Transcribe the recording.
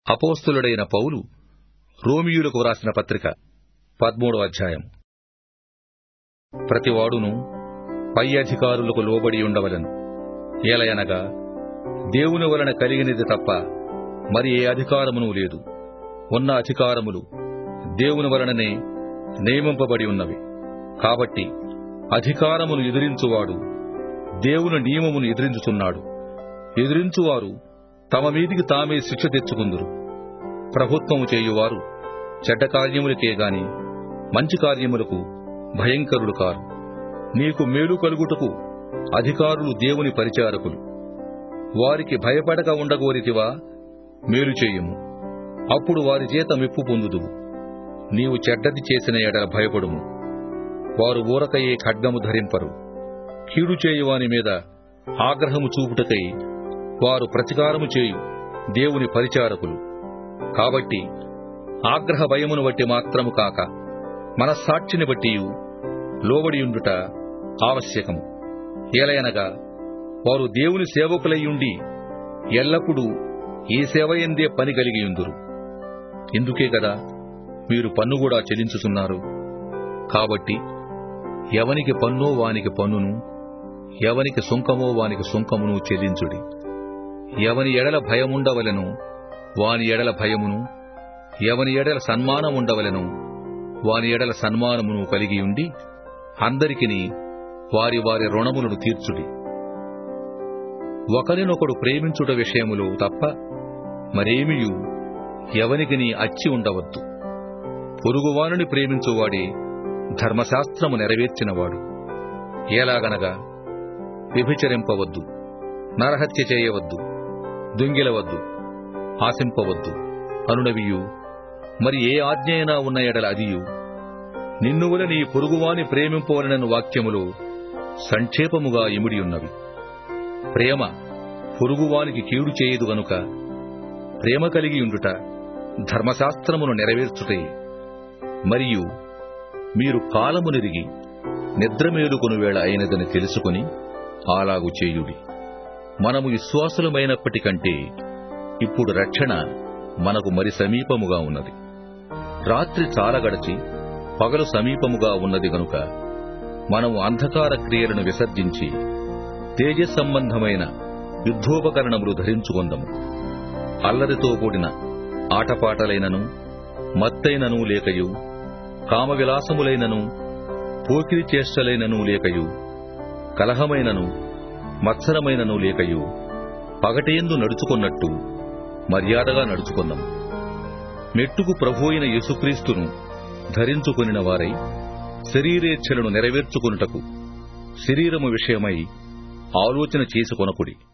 అపోస్తులుడైన పౌలు రోమియులకు వ్రాసిన పత్రిక పదమూడవ అధ్యాయం ప్రతివాడును పై అధికారులకు లోబడి ఉండవలెను ఏలయనగా దేవుని వలన కలిగినది తప్ప మరి ఏ అధికారమును లేదు ఉన్న అధికారములు దేవుని వలననే నియమింపబడి ఉన్నవి కాబట్టి అధికారమును ఎదిరించువాడు దేవుని నియమమును ఎదిరించుచున్నాడు ఎదిరించువారు తమ మీదికి తామే శిక్ష తెచ్చుకుందురు ప్రభుత్వము చేయువారు చెడ్డ కార్యములకే గాని మంచి కార్యములకు భయంకరుడు కారు నీకు మేలు కలుగుటకు అధికారులు దేవుని పరిచారకులు వారికి భయపడక ఉండగోరితివా మేలు చేయుము అప్పుడు వారి చేత మెప్పు పొందుదువు నీవు చెడ్డది చేసిన ఎడల భయపడుము వారు ఊరకయ్యే ఖడ్గము ధరింపరు కీడు చేయువాని మీద ఆగ్రహము చూపుటకై వారు ప్రతికారము చేయు దేవుని పరిచారకులు కాబట్టి ఆగ్రహ భయమును బట్టి మాత్రము కాక మనస్సాక్షిని బట్టి లోబడియుండుట ఆవశ్యకము ఏలయనగా వారు దేవుని సేవకులయ్యుండి ఎల్లప్పుడూ ఈ సేవయందే పని కలిగియుందురు ఇందుకే గదా మీరు పన్ను కూడా చెల్లించుతున్నారు కాబట్టి ఎవనికి పన్నో వానికి పన్నును ఎవనికి సుంకమో వానికి సుంకమును చెల్లించుడి ఎవని ఎడల భయముండవలెను వాని ఎడల భయమును ఎవని ఎడల సన్మానముండవలెను వాని ఎడల సన్మానమును కలిగియుండి అందరికిని వారి వారి రుణములను తీర్చుడి ఒకరినొకడు ప్రేమించుట విషయములో తప్ప మరేమియు ఎవనికిని అచ్చి ఉండవద్దు పొరుగువానుని ప్రేమించువాడే ధర్మశాస్త్రము నెరవేర్చినవాడు ఎలాగనగా వ్యభిచరింపవద్దు నరహత్య చేయవద్దు దొంగిలవద్దు ఆశింపవద్దు అనునవియు మరి ఏ ఆజ్ఞైనా ఉన్న ఎడల అదియు నిన్నువల నీ పొరుగువాని ప్రేమింపవలనను వాక్యములో సంక్షేపముగా ఇమిడియున్నవి ప్రేమ పొరుగువానికి కీడు చేయదు గనుక ప్రేమ కలిగి ఉండుట ధర్మశాస్త్రమును నెరవేర్చుటే మరియు మీరు కాలము నెరిగి నిద్రమేలుకొను వేళ అయినదని తెలుసుకుని అలాగు చేయుడి మనము విశ్వాసులమైనప్పటికంటే ఇప్పుడు రక్షణ మనకు మరి సమీపముగా ఉన్నది రాత్రి చాలా గడిచి పగలు సమీపముగా ఉన్నది గనుక మనము అంధకార క్రియలను విసర్జించి తేజ సంబంధమైన యుద్ధోపకరణములు ధరించుకొందము అల్లరితో కూడిన ఆటపాటలైనను మత్తైనను లేకయు కామవిలాసములైనను పోకిరి చేష్టలైనను లేకయు కలహమైనను మత్సరమైనను లేకయు పగటేందు నడుచుకున్నట్టు మర్యాదగా నడుచుకుందాం మెట్టుకు ప్రభు అయిన యేసుక్రీస్తును ధరించుకొనిన వారై శరీరేచ్ఛలను నెరవేర్చుకొనుటకు శరీరము విషయమై ఆలోచన చేసుకొనకుడి